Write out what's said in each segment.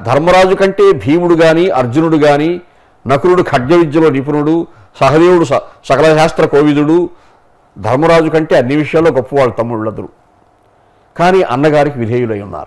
ధర్మరాజు కంటే భీముడు కానీ అర్జునుడు కానీ నకులుడు ఖడ్గ విద్యలో నిపుణుడు సహదేవుడు స సకల శాస్త్ర కోవిదుడు ధర్మరాజు కంటే అన్ని విషయాల్లో గొప్పవాళ్ళు తమ్ముళ్ళందరూ కానీ అన్నగారికి విధేయులై ఉన్నారు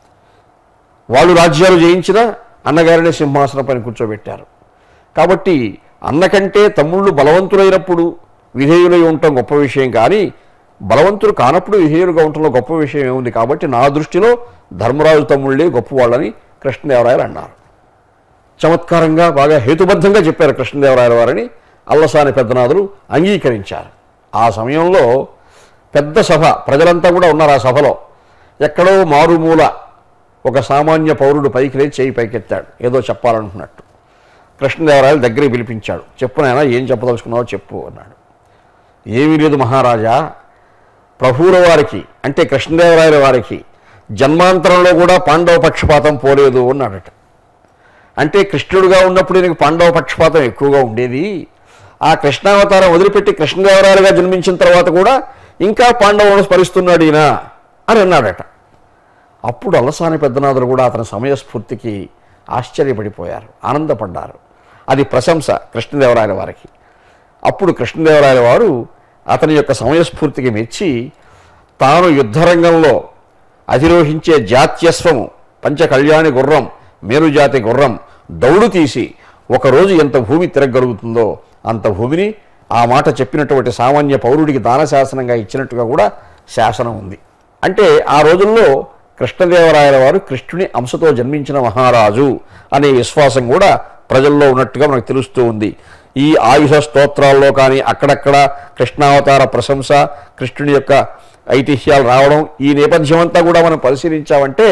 వాళ్ళు రాజ్యాలు జయించినా అన్నగారిని సింహాసనం పైన కూర్చోబెట్టారు కాబట్టి అన్నకంటే తమ్ముళ్ళు బలవంతులైనప్పుడు విధేయులై ఉండటం గొప్ప విషయం కానీ బలవంతులు కానప్పుడు విధేయులుగా ఉండటంలో గొప్ప విషయం ఏముంది కాబట్టి నా దృష్టిలో ధర్మరాజు తమ్ముళ్ళే గొప్పవాళ్ళని కృష్ణదేవరాయలు అన్నారు చమత్కారంగా బాగా హేతుబద్ధంగా చెప్పారు కృష్ణదేవరాయల వారిని అల్లసాని పెద్దనాథులు అంగీకరించారు ఆ సమయంలో పెద్ద సభ ప్రజలంతా కూడా ఉన్నారు ఆ సభలో ఎక్కడో మారుమూల ఒక సామాన్య పౌరుడు పైకి లేచి చేయి పైకెత్తాడు ఏదో చెప్పాలనుకున్నట్టు కృష్ణదేవరాయలు దగ్గరికి పిలిపించాడు చెప్పు నాయనా ఏం చెప్పదలుచుకున్నావో చెప్పు అన్నాడు ఏమీ లేదు మహారాజా ప్రభువుల వారికి అంటే కృష్ణదేవరాయల వారికి జన్మాంతరంలో కూడా పాండవ పక్షపాతం పోలేదు అన్నాడట అంటే కృష్ణుడుగా ఉన్నప్పుడు ఈయనకి పాండవ పక్షపాతం ఎక్కువగా ఉండేది ఆ కృష్ణావతారం వదిలిపెట్టి కృష్ణదేవరాయలుగా జన్మించిన తర్వాత కూడా ఇంకా పాండవులను స్మరిస్తున్నాడు ఈయన అని అన్నాడట అప్పుడు అల్లసాని పెద్దనాథులు కూడా అతని సమయస్ఫూర్తికి ఆశ్చర్యపడిపోయారు ఆనందపడ్డారు అది ప్రశంస కృష్ణదేవరాయల వారికి అప్పుడు కృష్ణదేవరాయల వారు అతని యొక్క సమయస్ఫూర్తికి మెచ్చి తాను యుద్ధరంగంలో అధిరోహించే జాత్యస్వము పంచకళ్యాణి గుర్రం మేలుజాతి గుర్రం దౌడు తీసి ఒకరోజు ఎంత భూమి తిరగలుగుతుందో అంత భూమిని ఆ మాట చెప్పినటువంటి సామాన్య పౌరుడికి దాన శాసనంగా ఇచ్చినట్టుగా కూడా శాసనం ఉంది అంటే ఆ రోజుల్లో కృష్ణదేవరాయల వారు కృష్ణుని అంశతో జన్మించిన మహారాజు అనే విశ్వాసం కూడా ప్రజల్లో ఉన్నట్టుగా మనకు తెలుస్తూ ఉంది ఈ ఆయుధ స్తోత్రాల్లో కానీ అక్కడక్కడ కృష్ణావతార ప్రశంస కృష్ణుని యొక్క ఐతిహ్యాలు రావడం ఈ నేపథ్యం అంతా కూడా మనం పరిశీలించామంటే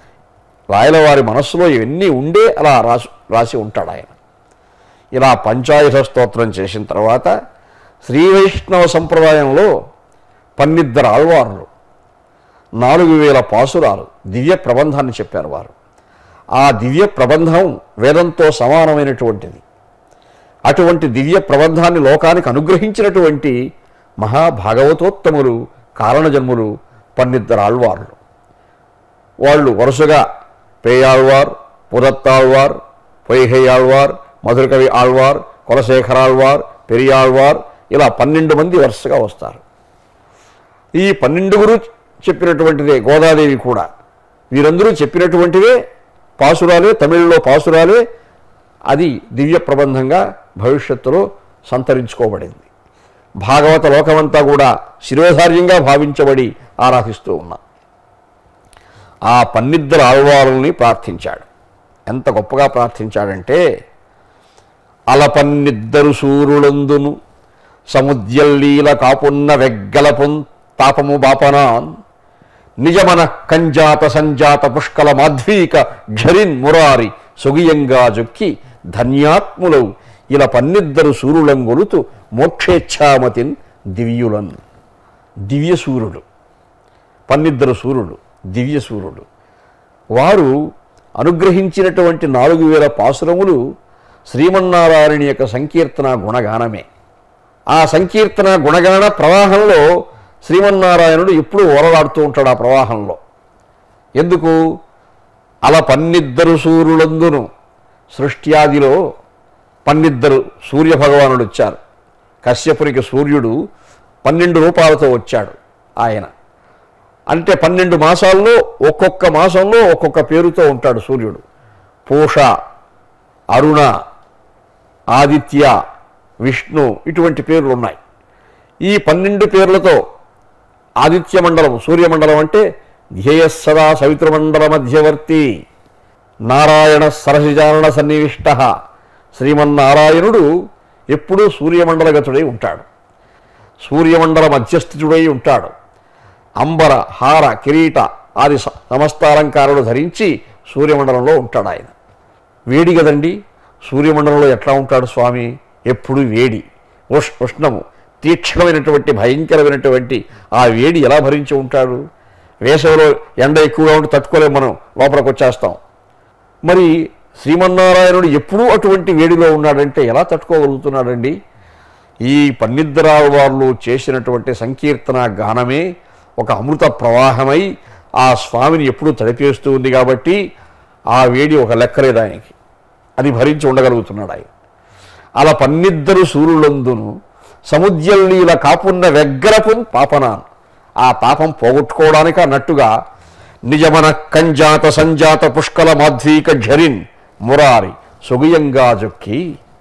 రాయలవారి మనస్సులో ఇవన్నీ ఉండే అలా రాసి రాసి ఉంటాడు ఆయన ఇలా పంచాయుధ స్తోత్రం చేసిన తర్వాత శ్రీ వైష్ణవ సంప్రదాయంలో పన్నిద్దరు ఆళ్వారులు నాలుగు వేల పాసురాలు దివ్య ప్రబంధాన్ని చెప్పారు వారు ఆ దివ్య ప్రబంధం వేదంతో సమానమైనటువంటిది అటువంటి దివ్య ప్రబంధాన్ని లోకానికి అనుగ్రహించినటువంటి మహాభాగవతోత్తములు కారణజన్ములు పన్నిద్దరు ఆళ్వార్లు వాళ్ళు వరుసగా పేయాళ్వార్ పుదత్తాళ్వార్ పొయ్హై ఆళ్వార్ మధురకవి ఆళ్వార్ కులశేఖరాళ్వార్ పెరియాళ్వార్ ఇలా పన్నెండు మంది వరుసగా వస్తారు ఈ పన్నెండుగురు చెప్పినటువంటిదే గోదాదేవి కూడా వీరందరూ చెప్పినటువంటివే పాసురాలే తమిళలో పాసురాలే అది దివ్య ప్రబంధంగా భవిష్యత్తులో సంతరించుకోబడింది భాగవత లోకమంతా కూడా శిరోధార్యంగా భావించబడి ఆరాధిస్తూ ఉన్నాం ఆ పన్నిద్దరు ఆళ్వారుల్ని ప్రార్థించాడు ఎంత గొప్పగా ప్రార్థించాడంటే అలపన్నిద్దరు సూర్యులందును సముద్యల్లీల కాపున్న వెగ్గలపున్ తాపము బాపనాన్ నిజమన కంజాత సంజాత పుష్కల మాధ్వీక ఝరిన్ మురారి సొగియంగా జొక్కి ధన్యాత్ములవు ఇలా పన్నిద్దరు సూర్యులం గొలుతు మోక్షేచ్ఛామతిన్ దివ్యులన్ దివ్య సూర్యుడు పన్నిద్దరు సూర్యుడు దివ్య సూర్యుడు వారు అనుగ్రహించినటువంటి నాలుగు వేల పాసురములు శ్రీమన్నారాయణ యొక్క సంకీర్తన గుణగానమే ఆ సంకీర్తన గుణగాన ప్రవాహంలో శ్రీమన్నారాయణుడు ఎప్పుడూ ఓరలాడుతూ ఉంటాడు ఆ ప్రవాహంలో ఎందుకు అలా పన్నిద్దరు సూర్యులందును సృష్ట్యాదిలో పన్నిద్దరు సూర్యభగవానుడు వచ్చారు కశ్యపునికి సూర్యుడు పన్నెండు రూపాలతో వచ్చాడు ఆయన అంటే పన్నెండు మాసాల్లో ఒక్కొక్క మాసంలో ఒక్కొక్క పేరుతో ఉంటాడు సూర్యుడు పూష అరుణ ఆదిత్య విష్ణు ఇటువంటి పేర్లు ఉన్నాయి ఈ పన్నెండు పేర్లతో ఆదిత్య మండలం సూర్యమండలం అంటే ధ్యేయస్సదా సవితృమండల మధ్యవర్తి నారాయణ సరసిజానన సన్నివిష్ట శ్రీమన్నారాయణుడు ఎప్పుడూ సూర్యమండలగతుడై ఉంటాడు సూర్యమండల మధ్యస్థితుడై ఉంటాడు అంబర హార కిరీట ఆది స- సమస్తాలంకారాలు ధరించి సూర్యమండలంలో ఉంటాడు ఆయన వేడి కదండి సూర్యమండలంలో ఎట్లా ఉంటాడు స్వామి ఎప్పుడు వేడి ఉష్ ఉష్ణము తీక్షణమైనటువంటి భయంకరమైనటువంటి ఆ వేడి ఎలా భరించి ఉంటాడు వేసవిలో ఎండ ఎక్కువగా ఉంటే తట్టుకోలేము మనం లోపలికి వచ్చేస్తాం మరి శ్రీమన్నారాయణుడు ఎప్పుడూ అటువంటి వేడిలో ఉన్నాడంటే ఎలా తట్టుకోగలుగుతున్నాడండి ఈ పన్నిద్దరాల వాళ్ళు చేసినటువంటి సంకీర్తన గానమే ఒక అమృత ప్రవాహమై ఆ స్వామిని ఎప్పుడూ తడిపేస్తూ ఉంది కాబట్టి ఆ వేడి ఒక లెక్కలేదు ఆయనకి అది భరించి ఉండగలుగుతున్నాడు ఆయన అలా పన్నిద్దరు సూర్యులందును సముద్యల్లీల కాపున్న వెగ్గరపు పాపనాన్ ఆ పాపం పోగొట్టుకోవడానికి అన్నట్టుగా నిజమన కంజాత సంజాత పుష్కల మాధ్వీక ఝరిన్ మురారి సొగుయంగా జొక్కి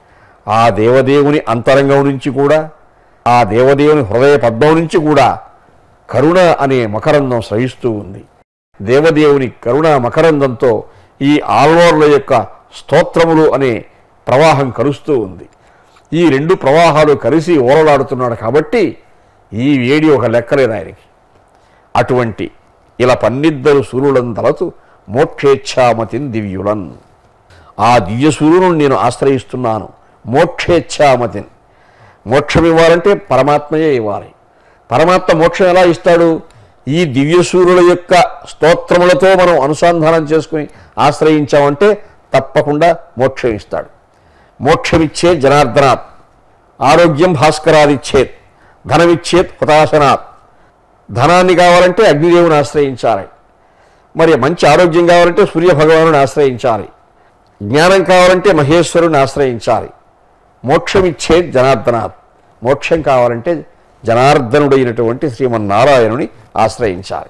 ఆ దేవదేవుని అంతరంగం నుంచి కూడా ఆ దేవదేవుని హృదయ పద్మం నుంచి కూడా కరుణ అనే మకరందం స్రయిస్తూ ఉంది దేవదేవుని కరుణ మకరందంతో ఈ ఆల్వార్ల యొక్క స్తోత్రములు అనే ప్రవాహం కలుస్తూ ఉంది ఈ రెండు ప్రవాహాలు కలిసి ఓరలాడుతున్నాడు కాబట్టి ఈ వేడి ఒక లెక్కలేదు ఆయనకి అటువంటి ఇలా పన్నిద్దరు సూర్యులను తలతు మోక్షేచ్ఛామతిన్ దివ్యులన్ ఆ దివ్య సూర్యులను నేను ఆశ్రయిస్తున్నాను మోక్షేచ్ఛామతిన్ మోక్షం ఇవ్వాలంటే పరమాత్మయే ఇవ్వాలి పరమాత్మ మోక్షం ఎలా ఇస్తాడు ఈ దివ్య సూర్యుల యొక్క స్తోత్రములతో మనం అనుసంధానం చేసుకుని ఆశ్రయించామంటే తప్పకుండా మోక్షం ఇస్తాడు మోక్షమిచ్చే జనార్దనాత్ ఆరోగ్యం భాస్కరాదిచ్చేత్ ధనమిచ్చేత్ హుతాశనాత్ ధనాన్ని కావాలంటే అగ్నిదేవుని ఆశ్రయించాలి మరి మంచి ఆరోగ్యం కావాలంటే సూర్య భగవానుని ఆశ్రయించాలి జ్ఞానం కావాలంటే మహేశ్వరుని ఆశ్రయించాలి మోక్షమిచ్చే జనార్దనాథ్ మోక్షం కావాలంటే జనార్దనుడైనటువంటి శ్రీమన్నారాయణుని ఆశ్రయించాలి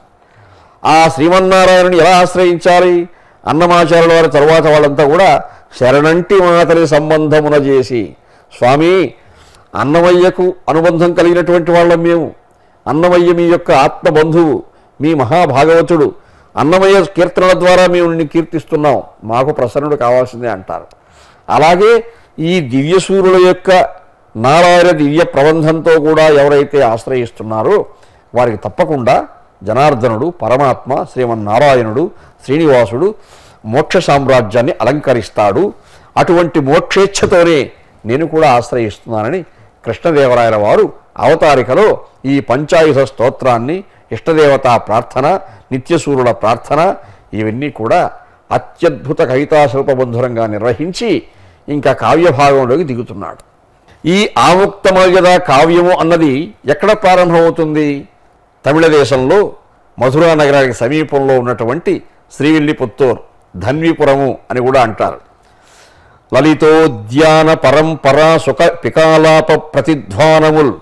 ఆ శ్రీమన్నారాయణుని ఎలా ఆశ్రయించాలి అన్నమాచార్యుల వారి తరువాత వాళ్ళంతా కూడా శరణంటి మాతని సంబంధమున చేసి స్వామి అన్నమయ్యకు అనుబంధం కలిగినటువంటి వాళ్ళం మేము అన్నమయ్య మీ యొక్క ఆత్మబంధువు మీ మహాభాగవతుడు అన్నమయ్య కీర్తనల ద్వారా మేము నిన్ను కీర్తిస్తున్నాం మాకు ప్రసన్నుడు కావాల్సిందే అంటారు అలాగే ఈ దివ్య సూర్యుల యొక్క నారాయణ దివ్య ప్రబంధంతో కూడా ఎవరైతే ఆశ్రయిస్తున్నారో వారికి తప్పకుండా జనార్దనుడు పరమాత్మ శ్రీమన్నారాయణుడు శ్రీనివాసుడు మోక్ష సామ్రాజ్యాన్ని అలంకరిస్తాడు అటువంటి మోక్షేచ్ఛతోనే నేను కూడా ఆశ్రయిస్తున్నానని కృష్ణదేవరాయల వారు అవతారికలో ఈ పంచాయుధ స్తోత్రాన్ని ఇష్టదేవతా ప్రార్థన నిత్యసూరుల ప్రార్థన ఇవన్నీ కూడా అత్యద్భుత కవితాశిల్పబంధురంగా నిర్వహించి ఇంకా కావ్యభాగంలోకి దిగుతున్నాడు ఈ ఆముక్తమర్యద కావ్యము అన్నది ఎక్కడ ప్రారంభమవుతుంది తమిళ దేశంలో మధురా నగరానికి సమీపంలో ఉన్నటువంటి శ్రీవిల్లిపుత్తూర్ ధన్విపురము అని కూడా అంటారు లలితోద్యాన పరంపరా సుఖ పికాలాప ప్రతిధ్వానముల్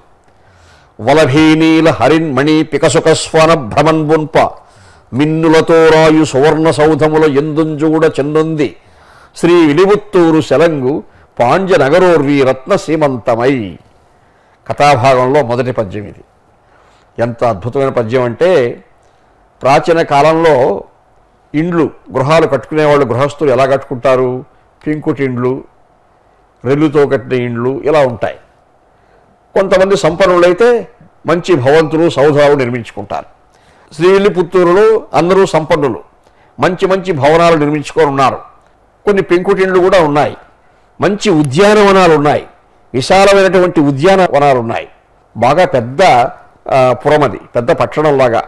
వలభీనీల హరిన్మణి పికసుకస్వన భ్రమన్బున్ప మిన్నులతో రాయు సువర్ణ సౌధముల ఎందుంజుగుడ చెందుంది శ్రీ విలిపుత్తూరు శలంగు పాండ్య నగరోర్వి రత్న సీమంతమై కథాభాగంలో మొదటి పద్యం ఇది ఎంత అద్భుతమైన పద్యం అంటే ప్రాచీన కాలంలో ఇండ్లు గృహాలు కట్టుకునేవాళ్ళు గృహస్థులు ఎలా కట్టుకుంటారు పెంకుటిండ్లు రెల్లుతో కట్టిన ఇండ్లు ఇలా ఉంటాయి కొంతమంది సంపన్నులైతే మంచి భవంతులు సౌధాలు నిర్మించుకుంటారు శ్రీవిల్లిపుత్తూరులో అందరూ సంపన్నులు మంచి మంచి భవనాలు నిర్మించుకొని ఉన్నారు కొన్ని పెంకుటిండ్లు కూడా ఉన్నాయి మంచి ఉద్యానవనాలు ఉన్నాయి విశాలమైనటువంటి ఉద్యానవనాలు ఉన్నాయి బాగా పెద్ద ఆ, పురమది పెద్ద పట్టణంలాగా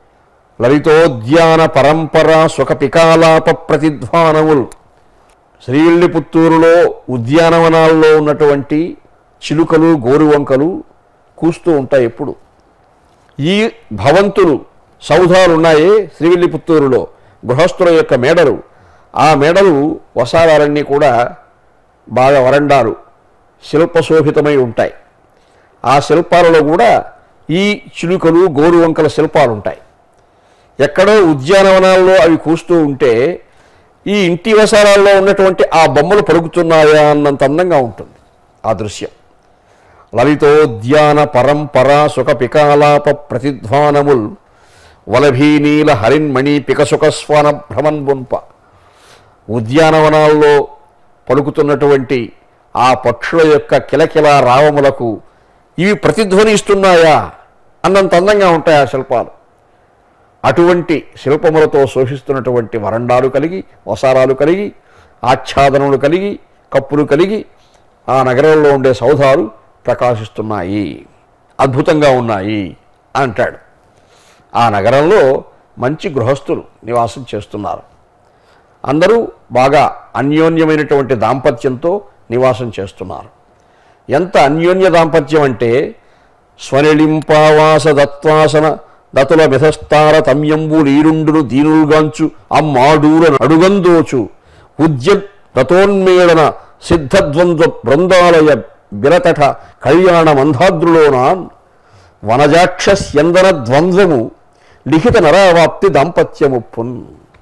లలితోద్యాన పరంపర సుఖ పికాలాప ప్రతిధ్వానములు శ్రీవిల్లిపుత్తూరులో ఉద్యానవనాల్లో ఉన్నటువంటి చిలుకలు గోరువంకలు కూస్తూ ఉంటాయి ఎప్పుడు ఈ భవంతులు సౌధాలు ఉన్నాయే శ్రీవిల్లిపుత్తూరులో గృహస్థుల యొక్క మేడలు ఆ మేడలు వసారాలన్నీ కూడా బాగా వరండాలు శిల్పశోభితమై ఉంటాయి ఆ శిల్పాలలో కూడా ఈ చిలుకలు గోరువంకల శిల్పాలు ఉంటాయి ఎక్కడో ఉద్యానవనాల్లో అవి కూస్తూ ఉంటే ఈ ఇంటి వసారాల్లో ఉన్నటువంటి ఆ బొమ్మలు పలుకుతున్నాయా అన్నంత అందంగా ఉంటుంది ఆ దృశ్యం లలితోద్యాన పరంపర సుఖ పికాలాప ప్రతిధ్వానముల్ వలభీనీల హరిన్మణి పికసుకస్వన భ్రమన్బుంప ఉద్యానవనాల్లో పలుకుతున్నటువంటి ఆ పక్షుల యొక్క కిలకిల రావములకు ఇవి ప్రతిధ్వనిస్తున్నాయా అన్నంత అందంగా ఉంటాయి ఆ శిల్పాలు అటువంటి శిల్పములతో శోభిస్తున్నటువంటి వరండాలు కలిగి వసారాలు కలిగి ఆచ్ఛాదనలు కలిగి కప్పులు కలిగి ఆ నగరంలో ఉండే సౌధాలు ప్రకాశిస్తున్నాయి అద్భుతంగా ఉన్నాయి అంటాడు ఆ నగరంలో మంచి గృహస్థులు నివాసం చేస్తున్నారు అందరూ బాగా అన్యోన్యమైనటువంటి దాంపత్యంతో నివాసం చేస్తున్నారు ఎంత అన్యోన్య దాంపత్యం అంటే స్వనిళింపావాస దత్వాసన దతుల మిథస్తార తమ్యంబు నీరుండును దీనులుగాంచు అమ్మాడూర అడుగందోచు ఉద్యత్ దతోన్మేళన సిద్ధద్వంద్వ బృందాలయ బిరతట కళ్యాణ మంధాద్రులోనాన్ వనజాక్షస్యందన ద్వంద్వము లిఖిత నరావాప్తి దాంపత్యముప్పున్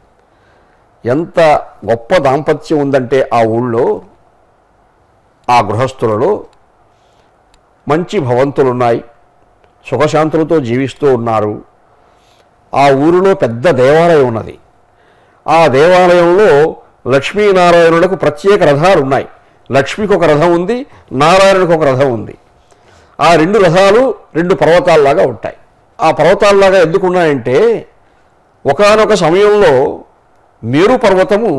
ఎంత గొప్ప దాంపత్యం ఉందంటే ఆ ఊళ్ళో ఆ గృహస్థులలో మంచి భవంతులున్నాయి సుఖశాంతులతో జీవిస్తూ ఉన్నారు ఆ ఊరిలో పెద్ద దేవాలయం ఉన్నది ఆ దేవాలయంలో లక్ష్మీనారాయణులకు ప్రత్యేక రథాలు ఉన్నాయి లక్ష్మికి ఒక రథం ఉంది నారాయణుడికి ఒక రథం ఉంది ఆ రెండు రథాలు రెండు పర్వతాల్లాగా ఉంటాయి ఆ పర్వతాల్లాగా ఎందుకు ఉన్నాయంటే ఒకానొక సమయంలో మేరు పర్వతము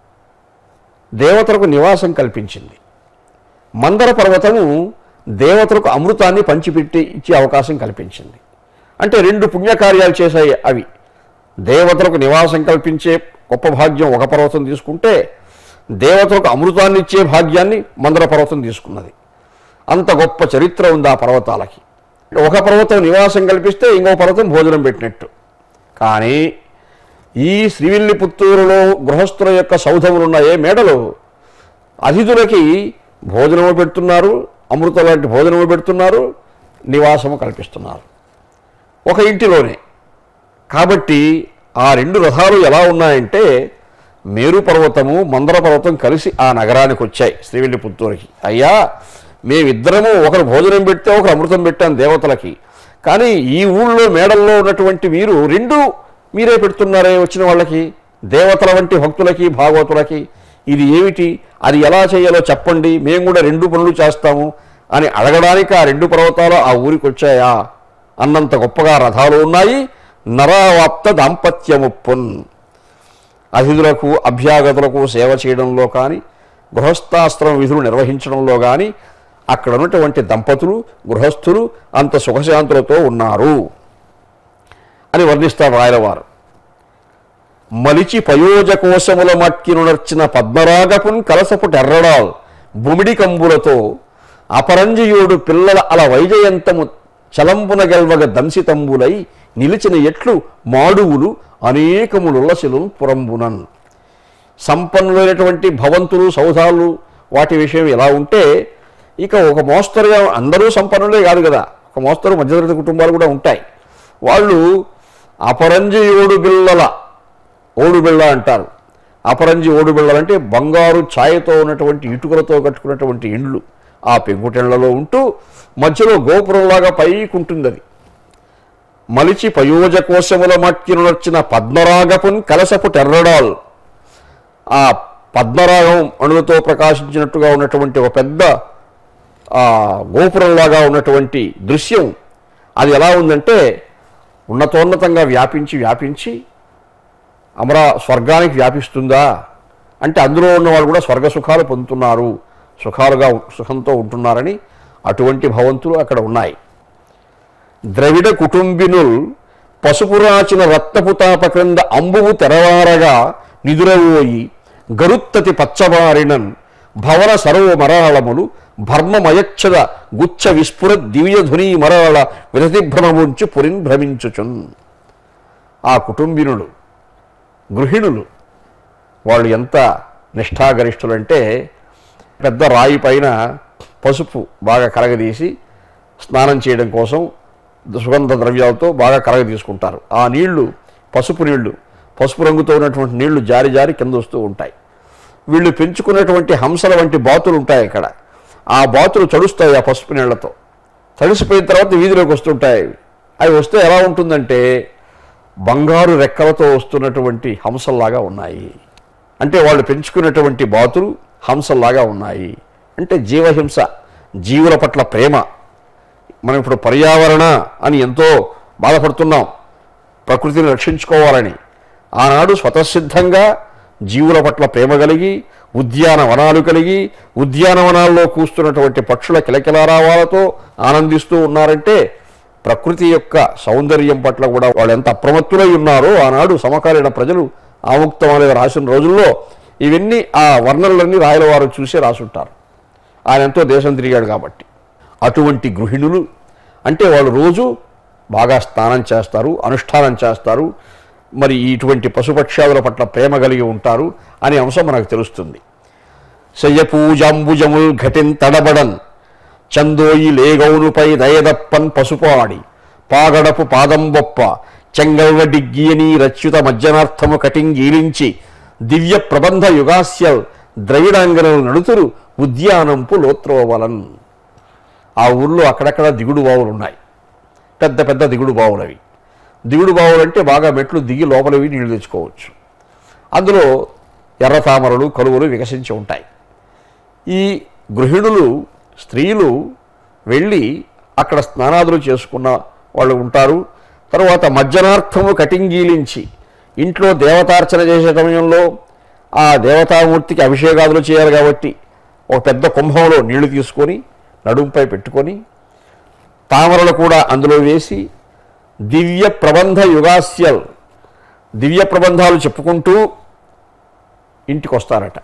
దేవతలకు నివాసం కల్పించింది మందర పర్వతము దేవతలకు అమృతాన్ని పంచిపెట్టి ఇచ్చే అవకాశం కల్పించింది అంటే రెండు పుణ్యకార్యాలు చేశాయి అవి దేవతలకు నివాసం కల్పించే గొప్ప భాగ్యం ఒక పర్వతం తీసుకుంటే దేవతలకు అమృతాన్ని ఇచ్చే భాగ్యాన్ని మందర పర్వతం తీసుకున్నది అంత గొప్ప చరిత్ర ఉంది ఆ పర్వతాలకి ఒక పర్వతం నివాసం కల్పిస్తే ఇంకో పర్వతం భోజనం పెట్టినట్టు కానీ ఈ శ్రీవిల్లిపుత్తూరులో గృహస్థుల యొక్క సౌధములున్న ఏ మేడలు అతిథులకి భోజనము పెడుతున్నారు అమృతం లాంటి భోజనము పెడుతున్నారు నివాసము కల్పిస్తున్నారు ఒక ఇంటిలోనే కాబట్టి ఆ రెండు రథాలు ఎలా ఉన్నాయంటే మేరు పర్వతము మందర పర్వతం కలిసి ఆ నగరానికి వచ్చాయి శ్రీవిల్లిపుత్తూరుకి అయ్యా మేమిద్దరము ఒకరు భోజనం పెడితే ఒకరు అమృతం పెట్టాం దేవతలకి కానీ ఈ ఊళ్ళో మేడల్లో ఉన్నటువంటి మీరు రెండు మీరే పెడుతున్నారే వచ్చిన వాళ్ళకి దేవతల వంటి భక్తులకి భాగవతులకి ఇది ఏమిటి అది ఎలా చేయాలో చెప్పండి మేము కూడా రెండు పనులు చేస్తాము అని అడగడానికి ఆ రెండు పర్వతాలు ఆ ఊరికి వచ్చాయా అన్నంత గొప్పగా రథాలు ఉన్నాయి నరావాప్త దాంపత్యముప్పున్ అతిథులకు అభ్యాగతులకు సేవ చేయడంలో కానీ గృహస్థాశ్రమ విధులు నిర్వహించడంలో కానీ అక్కడ ఉన్నటువంటి దంపతులు గృహస్థులు అంత సుఖశాంతులతో ఉన్నారు అని వర్ణిస్తారు రాయలవారు మలిచి పయోజకోశముల మట్కినునర్చిన పద్మరాగపున్ కలసపు టెర్రడాల్ బుమిడి కంబులతో అపరంజియుడు పిల్లల అల వైజయంతము చలంపున గెల్వగ దంసితంబులై నిలిచిన ఎట్లు మాడువులు అనేకములుల్లసిలు పురంబునన్ సంపన్నులైనటువంటి భవంతులు సౌధాలు వాటి విషయం ఎలా ఉంటే ఇక ఒక మోస్తరుగా అందరూ సంపన్నులే కాదు కదా ఒక మోస్తరు మధ్యతరగతి కుటుంబాలు కూడా ఉంటాయి వాళ్ళు అపరంజి ఓడు బిళ్ళల ఓడు బిళ్ళ అంటారు అపరంజి ఓడు బిళ్ళలంటే బంగారు ఛాయతో ఉన్నటువంటి ఇటుకలతో కట్టుకున్నటువంటి ఇండ్లు ఆ పెంకుటెండ్లలో ఉంటూ మధ్యలో గోపురంలాగా పైకుంటుంది అది మలిచి పయోజ కోశముల మట్టినులొచ్చిన పద్మరాగపున్ కలసపు టెర్రడాల్ ఆ పద్మరాగం అణులతో ప్రకాశించినట్టుగా ఉన్నటువంటి ఒక పెద్ద ఆ గోపురంలాగా ఉన్నటువంటి దృశ్యం అది ఎలా ఉందంటే ఉన్నతోన్నతంగా వ్యాపించి వ్యాపించి అమరా స్వర్గానికి వ్యాపిస్తుందా అంటే అందులో ఉన్న వాళ్ళు కూడా స్వర్గ సుఖాలు పొందుతున్నారు సుఖాలుగా సుఖంతో ఉంటున్నారని అటువంటి భవంతులు అక్కడ ఉన్నాయి ద్రవిడ కుటుంబినుల్ పసుపు రాచిన రక్తపు తాప క్రింద అంబువు తెరవారగా నిదురవోయి గరుత్తతి పచ్చబారినన్ భవన సర్వ మరాళములు భర్మమయక్షద గుచ్చ విస్ఫుర దివ్యధుని మరాళ విరతిభ్రమముంచు పురిన్ భ్రమించుచున్ ఆ కుటుంబినులు గృహిణులు వాళ్ళు ఎంత నిష్ఠాగరిష్ఠులంటే పెద్ద రాయి పైన పసుపు బాగా కరగదీసి స్నానం చేయడం కోసం సుగంధ ద్రవ్యాలతో బాగా కరగ తీసుకుంటారు ఆ నీళ్లు పసుపు నీళ్లు పసుపు రంగుతో ఉన్నటువంటి నీళ్లు జారి జారి కింద వస్తూ ఉంటాయి వీళ్ళు పెంచుకున్నటువంటి హంసల వంటి బాతులు ఉంటాయి ఇక్కడ ఆ బాతులు చడుస్తాయి ఆ పసుపు నీళ్లతో తడిసిపోయిన తర్వాత వీధిలోకి వస్తుంటాయి అవి. అవి వస్తే ఎలా ఉంటుందంటే బంగారు రెక్కలతో వస్తున్నటువంటి హంసల్లాగా ఉన్నాయి అంటే వాళ్ళు పెంచుకున్నటువంటి బాతులు హంసల్లాగా ఉన్నాయి అంటే జీవహింస జీవుల పట్ల ప్రేమ మనం ఇప్పుడు పర్యావరణ అని ఎంతో బాధపడుతున్నాం ప్రకృతిని రక్షించుకోవాలని ఆనాడు స్వతసిద్ధంగా జీవుల పట్ల ప్రేమ కలిగి ఉద్యానవనాలు కలిగి ఉద్యానవనాల్లో కూస్తున్నటువంటి పక్షుల కిలకిలారావాలతో ఆనందిస్తూ ఉన్నారంటే ప్రకృతి యొక్క సౌందర్యం పట్ల కూడా వాళ్ళు ఎంత అప్రమత్తులై ఉన్నారో ఆనాడు సమకాలీన ప్రజలు ఆముక్తం అనేది రాసిన రోజుల్లో ఇవన్నీ ఆ వర్ణనలన్నీ రాయల వారు చూసే రాసుంటారు ఆయన ఎంతో దేశం తిరిగాడు కాబట్టి అటువంటి గృహిణులు అంటే వాళ్ళు రోజు బాగా స్నానం చేస్తారు అనుష్ఠానం చేస్తారు మరి ఇటువంటి పశుపక్ష్యాదుల పట్ల ప్రేమ కలిగి ఉంటారు అనే అంశం మనకు తెలుస్తుంది శయ్యపూజాంబుజముల్ ఘటిన్ తడబడన్ చందోయి లేగౌనుపై దయదప్పన్ పసుపాడి పాగడపు పాదంబొప్ప చెంగల్వ డిగ్గియని రచ్యుత మజ్జనార్థము కటింగీలించి దివ్య ప్రబంధ యుగాస్య ద్రవిడాంగనలు నడుతురు ఉద్యానంపు లోత్రోవలన్ ఆ ఊర్లో అక్కడక్కడ దిగుడు బావులు ఉన్నాయి పెద్ద పెద్ద దిగుడు బావులు అవి దిగుడు బావులు అంటే బాగా మెట్లు దిగి లోపలివి నీళ్లు తెచ్చుకోవచ్చు అందులో ఎర్ర తామరలు కలువలు వికసించి ఉంటాయి ఈ గృహిణులు స్త్రీలు వెళ్ళి అక్కడ స్నానాదులు చేసుకున్న వాళ్ళు ఉంటారు తర్వాత మజ్జనార్థము కటింగీలించి ఇంట్లో దేవతార్చన చేసే సమయంలో ఆ దేవతామూర్తికి అభిషేకాదులు చేయాలి కాబట్టి ఒక పెద్ద కుంభంలో నీళ్లు తీసుకొని నడుంపై పెట్టుకొని తామరలు కూడా అందులో వేసి దివ్య ప్రబంధ యుగాస్యల్ దివ్య ప్రబంధాలు చెప్పుకుంటూ ఇంటికి వస్తారట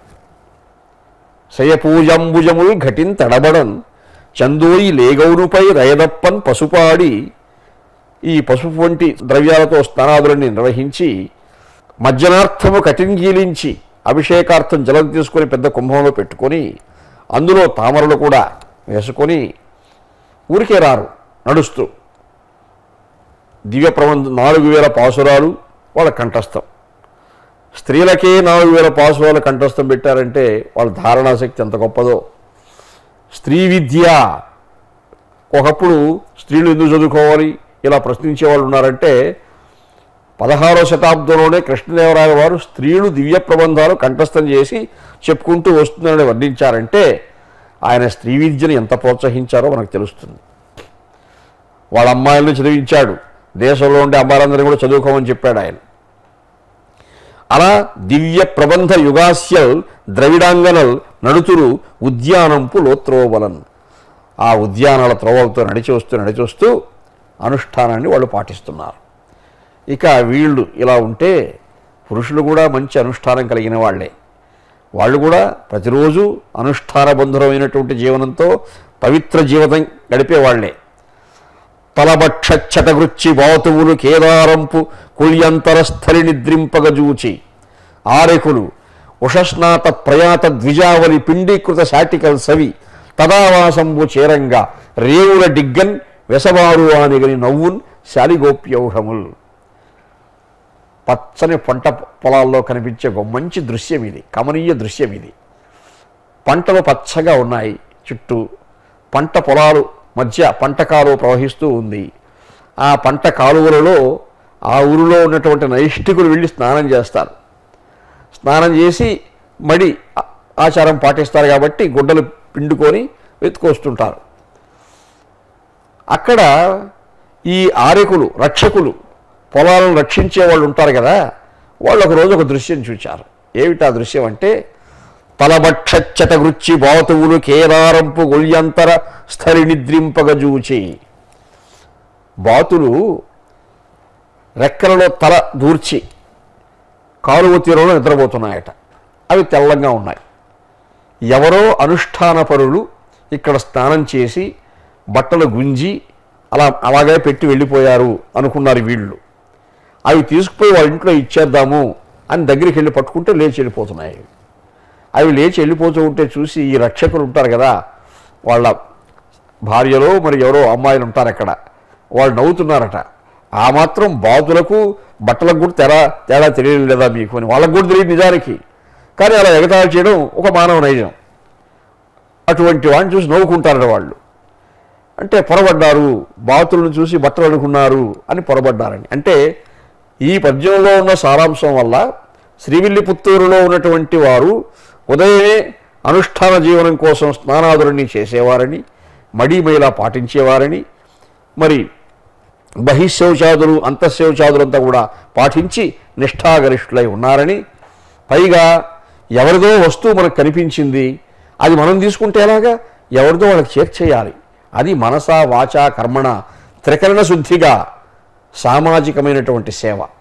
శయపూజంబుజముల్ ఘటిన్ తడబడన్ చందోయి లేగౌరుపై రయదప్పన్ పసుపాడి ఈ పసుపు వంటి ద్రవ్యాలతో స్నానాదులని నిర్వహించి మజ్జనార్థము కటింగీలించి అభిషేకార్థం జలం తీసుకొని పెద్ద కుంభంలో పెట్టుకొని అందులో తామరలు కూడా వేసుకొని ఊరికే రారు నడుస్తూ దివ్య ప్రబంధ నాలుగు వేల పాసురాలు వాళ్ళ కంఠస్థం స్త్రీలకే నాలుగు వేల పాసురాల కంఠస్థం పెట్టారంటే వాళ్ళ ధారణాశక్తి ఎంత గొప్పదో స్త్రీ విద్య ఒకప్పుడు స్త్రీలు ఎందుకు చదువుకోవాలి ఇలా ప్రశ్నించే వాళ్ళు ఉన్నారంటే పదహారో శతాబ్దంలోనే కృష్ణదేవరాయ వారు స్త్రీలు దివ్య ప్రబంధాలు కంఠస్థం చేసి చెప్పుకుంటూ వస్తుందని వర్ణించారంటే ఆయన స్త్రీ విద్యను ఎంత ప్రోత్సహించారో మనకు తెలుస్తుంది వాళ్ళ అమ్మాయిలను చదివించాడు దేశంలో ఉండే అమ్మాయిలందరినీ కూడా చదువుకోమని చెప్పాడు ఆయన అలా దివ్య ప్రబంధ యుగాస్యల్ ద్రవిడాంగనల్ నడుతురు ఉద్యానంపు లోత్రోవలన్ ఆ ఉద్యానాల త్రోవలతో నడిచి వస్తూ నడిచి వస్తూ అనుష్ఠానాన్ని వాళ్ళు పాటిస్తున్నారు ఇక వీళ్ళు ఇలా ఉంటే పురుషులు కూడా మంచి అనుష్ఠానం కలిగిన వాళ్ళే వాళ్ళు కూడా ప్రతిరోజు అనుష్ఠాన బంధురమైనటువంటి జీవనంతో పవిత్ర జీవితం గడిపేవాళ్లే తలబక్షచ్చటగృచ్చి బాతువులు కేదారంపు కుళ్యంతర స్థలి నిద్రింపగజూచి ఆరెకులు ఉషస్నాత ప్రయాత ద్విజావలి పిండీకృత శాటికల్ సవి తదావాసంబు చేరంగా రేవుల డిగ్గన్ వెసబారు ఆనిగని నవ్వున్ శాలిగోప్యౌహముల్ పచ్చని పంట పొలాల్లో కనిపించే ఒక మంచి దృశ్యం ఇది కమనీయ దృశ్యం ఇది పంటలు పచ్చగా ఉన్నాయి చుట్టూ పంట పొలాలు మధ్య పంట కాలువ ప్రవహిస్తూ ఉంది ఆ పంట కాలువలలో ఆ ఊరిలో ఉన్నటువంటి నైష్ఠికులు వెళ్ళి స్నానం చేస్తారు స్నానం చేసి మడి ఆ- ఆచారం పాటిస్తారు కాబట్టి గుడ్డలు పిండుకొని వెతుకొస్తుంటారు అక్కడ ఈ ఆరెకులు రక్షకులు పొలాలను రక్షించే వాళ్ళు ఉంటారు కదా వాళ్ళు ఒక రోజు ఒక దృశ్యం చూచారు ఏమిటా దృశ్యం అంటే తలబక్షచ్చట గృచ్చి బాతువులు కేదారంపు గొల్యంతర స్థలి నిద్రింపగజూచి బాతులు రెక్కలలో తల దూర్చి కాలువ తీరంలో నిద్రపోతున్నాయట అవి తెల్లంగా ఉన్నాయి ఎవరో అనుష్ఠాన పరులు ఇక్కడ స్నానం చేసి బట్టలు గుంజి అలా అలాగే పెట్టి వెళ్ళిపోయారు అనుకున్నారు వీళ్ళు అవి తీసుకుపోయి వాళ్ళ ఇంట్లో ఇచ్చేద్దాము అని దగ్గరికి వెళ్ళి పట్టుకుంటే లేచి వెళ్ళిపోతున్నాయి అవి లేచి వెళ్ళిపోతూ ఉంటే చూసి ఈ రక్షకులు ఉంటారు కదా వాళ్ళ భార్యలో మరి ఎవరో అమ్మాయిలు ఉంటారు అక్కడ వాళ్ళు నవ్వుతున్నారట ఆ మాత్రం బాతులకు బట్టలకు కూడా తేడా తేడా తెలియదు లేదా మీకు అని వాళ్ళకు కూడా తెలియదు నిజానికి కానీ అలా ఎగతాళి చేయడం ఒక మానవ నైజం అటువంటి వాడిని చూసి నవ్వుకుంటారట వాళ్ళు అంటే పొరబడ్డారు బాతులను చూసి బట్టలు అనుకున్నారు అని పొరబడ్డారని అంటే ఈ పద్యంలో ఉన్న సారాంశం వల్ల శ్రీవిల్లిపుత్తూరులో ఉన్నటువంటి వారు ఉదయమే అనుష్ఠాన జీవనం కోసం స్నానాదులన్నీ చేసేవారని మడి మైలా పాటించేవారని మరి బహిశౌచాదులు అంతఃశౌచాదులంతా కూడా పాటించి నిష్ఠాగరిష్ఠులై ఉన్నారని పైగా ఎవరిదో వస్తువు మనకు కనిపించింది అది మనం తీసుకుంటే ఎలాగా ఎవరిదో వాళ్ళకి చేర్చేయాలి అది మనస వాచ కర్మణ త్రికరణ శుద్ధిగా సామాజికమైనటువంటి సేవ